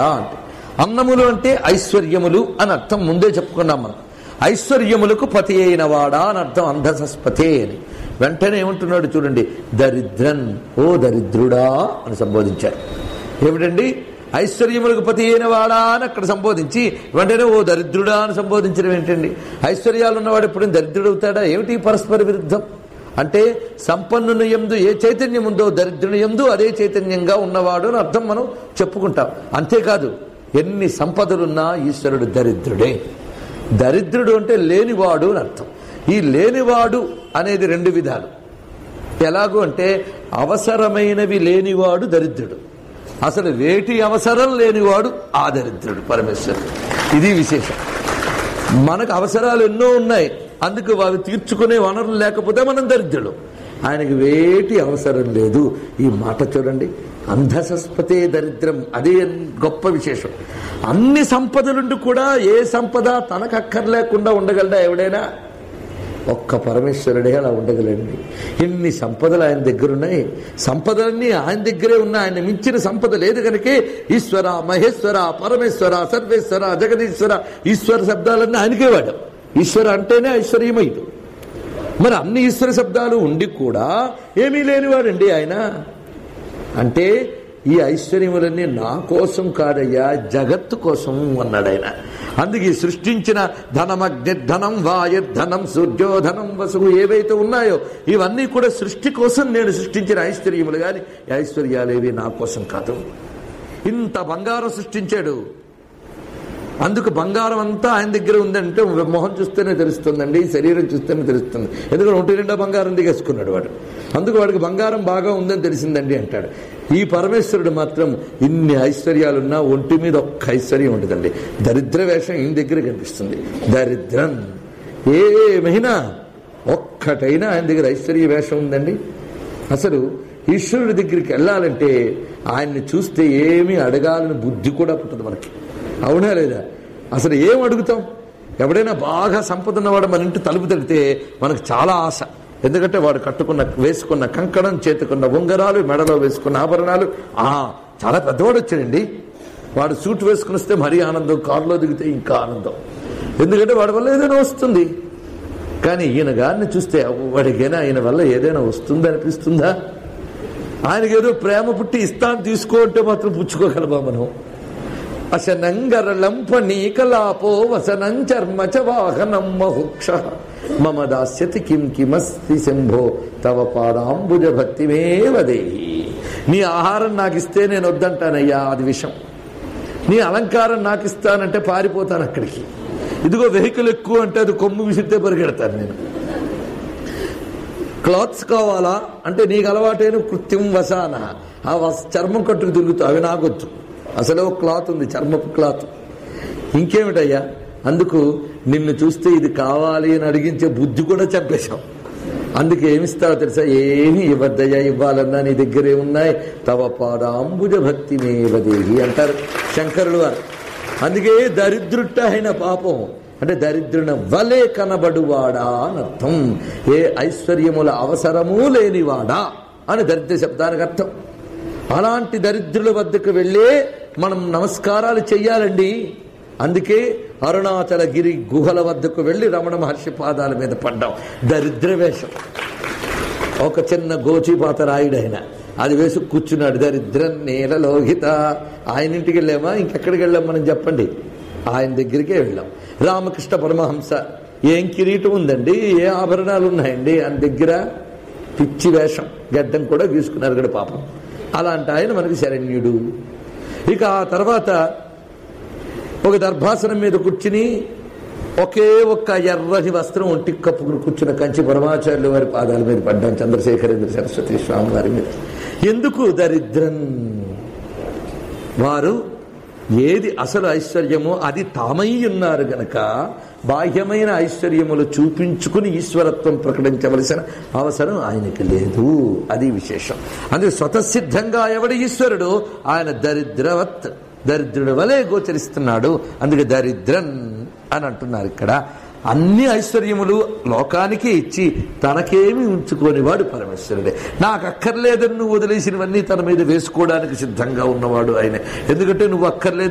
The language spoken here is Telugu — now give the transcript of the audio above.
లేనివాడా అంటే అన్నములు అంటే ఐశ్వర్యములు అని అర్థం ముందే చెప్పుకున్నాం మనం ఐశ్వర్యములకు పతి అయిన వాడా అని అర్థం అంధసస్పతే అని వెంటనే ఏమంటున్నాడు చూడండి దరిద్రన్ ఓ దరిద్రుడా అని సంబోధించారు ఏమిటండి ఐశ్వర్యములకు పతి అయిన వాడా అని అక్కడ సంబోధించి వెంటనే ఓ దరిద్రుడా అని సంబోధించడం ఏంటండి ఐశ్వర్యాలు ఉన్నవాడు ఎప్పుడైనా దరిద్రుడు అవుతాడా ఏమిటి పరస్పర విరుద్ధం అంటే సంపన్నుని ఎందు ఏ చైతన్యం ఉందో దరిద్రుని ఎందు అదే చైతన్యంగా ఉన్నవాడు అని అర్థం మనం చెప్పుకుంటాం అంతేకాదు ఎన్ని సంపదలున్నా ఈశ్వరుడు దరిద్రుడే దరిద్రుడు అంటే లేనివాడు అని అర్థం ఈ లేనివాడు అనేది రెండు విధాలు ఎలాగూ అంటే అవసరమైనవి లేనివాడు దరిద్రుడు అసలు వేటి అవసరం లేనివాడు ఆ దరిద్రుడు పరమేశ్వరుడు ఇది విశేషం మనకు అవసరాలు ఎన్నో ఉన్నాయి అందుకు అవి తీర్చుకునే వనరులు లేకపోతే మనం దరిద్రుడు ఆయనకి వేటి అవసరం లేదు ఈ మాట చూడండి అంధసస్పతే దరిద్రం అదే గొప్ప విశేషం అన్ని సంపదలుండి కూడా ఏ సంపద తనకు అక్కర్లేకుండా ఉండగలడా ఎవడైనా ఒక్క పరమేశ్వరుడే అలా ఉండగలండి ఇన్ని సంపదలు ఆయన దగ్గర ఉన్నాయి సంపదలన్నీ ఆయన దగ్గరే ఉన్నాయి ఆయన మించిన సంపద లేదు కనుకే ఈశ్వర మహేశ్వర పరమేశ్వర సర్వేశ్వర జగదీశ్వర ఈశ్వర శబ్దాలన్నీ ఆయనకే వాడు ఈశ్వర అంటేనే ఐశ్వర్యమయుడు మరి అన్ని ఈశ్వర శబ్దాలు ఉండి కూడా ఏమీ లేనివాడండి ఆయన అంటే ఈ ఐశ్వర్యములన్నీ నా కోసం కాదయ్యా జగత్తు కోసం అన్నాడు ఆయన అందుకే సృష్టించిన ధనమగ్ని ధనం వాయుర్ధనం సూర్యోధనం వసువు ఏవైతే ఉన్నాయో ఇవన్నీ కూడా సృష్టి కోసం నేను సృష్టించిన ఐశ్వర్యములు కానీ ఈ ఐశ్వర్యాలేవి నా కోసం కాదు ఇంత బంగారం సృష్టించాడు అందుకు బంగారం అంతా ఆయన దగ్గర ఉందంటే మొహం చూస్తేనే తెలుస్తుందండి శరీరం చూస్తేనే తెలుస్తుంది ఎందుకంటే ఒంటి నిండా బంగారం దిగేసుకున్నాడు వాడు అందుకు వాడికి బంగారం బాగా ఉందని తెలిసిందండి అంటాడు ఈ పరమేశ్వరుడు మాత్రం ఇన్ని ఐశ్వర్యాలున్నా ఒంటి మీద ఒక్క ఐశ్వర్యం ఉండదండి దరిద్ర వేషం ఈయన దగ్గర కనిపిస్తుంది దరిద్రం ఏ మహినా ఒక్కటైనా ఆయన దగ్గర ఐశ్వర్య వేషం ఉందండి అసలు ఈశ్వరుడి దగ్గరికి వెళ్ళాలంటే ఆయన్ని చూస్తే ఏమీ అడగాలని బుద్ధి కూడా పుట్టదు మనకి అవునా లేదా అసలు ఏం అడుగుతాం ఎవడైనా బాగా సంపద ఉన్నవాడు మన ఇంటి తలుపు తడితే మనకు చాలా ఆశ ఎందుకంటే వాడు కట్టుకున్న వేసుకున్న కంకణం చేతుకున్న ఉంగరాలు మెడలో వేసుకున్న ఆభరణాలు ఆ చాలా పెద్దవాడు వచ్చాడండి వాడు సూట్ వేసుకుని వస్తే మరీ ఆనందం కారులో దిగితే ఇంకా ఆనందం ఎందుకంటే వాడి వల్ల ఏదైనా వస్తుంది కానీ ఈయన గారిని చూస్తే వాడికైనా ఆయన వల్ల ఏదైనా వస్తుంది అనిపిస్తుందా ఆయనకి ఏదో ప్రేమ పుట్టి ఇస్తాను తీసుకో అంటే మాత్రం పుచ్చుకోగలమా మనం అశనంగరళం ఫణీకలాపో వసనం చర్మ చ వాహనం మహుక్ష మమ దాస్యతి కిం కిమస్తి శంభో తవ పాదాంబుజ భక్తిమేవదేహి నీ ఆహారం నాకు ఇస్తే నేను వద్దంటానయ్యా అది విషం నీ అలంకారం నాకు ఇస్తానంటే పారిపోతాను అక్కడికి ఇదిగో వెహికల్ ఎక్కువ అంటే అది కొమ్ము విసిరితే పరిగెడతాను నేను క్లాత్స్ కావాలా అంటే నీకు అలవాటైన కృత్యం వసాన ఆ వస్- చర్మం కట్టుకు తిరుగుతావు అవి నాకొచ్చు అసలే ఒక క్లాత్ ఉంది చర్మపు క్లాత్ ఇంకేమిటయ్యా అందుకు నిన్ను చూస్తే ఇది కావాలి అని అడిగించే బుద్ధి కూడా చంపేశాం అందుకే ఏమిస్తావో తెలుసా ఏమి ఇవ్వద్దయ్యా ఇవ్వాలన్నా నీ దగ్గరే ఉన్నాయి తవ పాదాంబుజ భక్తి మేవదేహి అంటారు శంకరుడు వారు అందుకే దరిద్రుట్ట అయిన పాపం అంటే దరిద్రున వలే కనబడువాడా అని అర్థం ఏ ఐశ్వర్యముల అవసరమూ లేనివాడా అని దరిద్ర శబ్దానికి అర్థం అలాంటి దరిద్రుల వద్దకు వెళ్ళే మనం నమస్కారాలు చెయ్యాలండి అందుకే అరుణాచల గిరి గుహల వద్దకు వెళ్ళి రమణ మహర్షి పాదాల మీద పడ్డాం దరిద్ర వేషం ఒక చిన్న గోచిపాత రాయుడు ఆయన అది వేసి కూర్చున్నాడు దరిద్రం నేల లోహిత ఆయన ఇంటికి వెళ్ళామా ఇంకెక్కడికి వెళ్ళాం మనం చెప్పండి ఆయన దగ్గరికే వెళ్ళాం రామకృష్ణ పరమహంస ఏం కిరీటం ఉందండి ఏ ఆభరణాలు ఉన్నాయండి ఆయన దగ్గర పిచ్చి వేషం గడ్డం కూడా గీసుకున్నారు కూడా పాపం అలాంటి ఆయన మనకి శరణ్యుడు ఇక ఆ తర్వాత ఒక దర్భాసనం మీద కూర్చుని ఒకే ఒక్క ఎర్రని వస్త్రం ఒంటికి కప్పుకుని కూర్చున్న కంచి పరమాచార్యుల వారి పాదాల మీద పడ్డాం చంద్రశేఖరేంద్ర సరస్వతి స్వామి వారి మీద ఎందుకు దరిద్రం వారు ఏది అసలు ఐశ్వర్యమో అది తామై ఉన్నారు గనక బాహ్యమైన ఐశ్వర్యములు చూపించుకుని ఈశ్వరత్వం ప్రకటించవలసిన అవసరం ఆయనకి లేదు అది విశేషం అందుకే స్వతసిద్ధంగా ఎవడు ఈశ్వరుడు ఆయన దరిద్రవత్ దరిద్రుడి వలె గోచరిస్తున్నాడు అందుకే దరిద్రన్ అని అంటున్నారు ఇక్కడ అన్ని ఐశ్వర్యములు లోకానికి ఇచ్చి తనకేమి ఉంచుకోని వాడు పరమేశ్వరుడే నాకు అక్కర్లేదని నువ్వు వదిలేసినవన్నీ తన మీద వేసుకోవడానికి సిద్ధంగా ఉన్నవాడు ఆయన ఎందుకంటే నువ్వు అక్కర్లేదు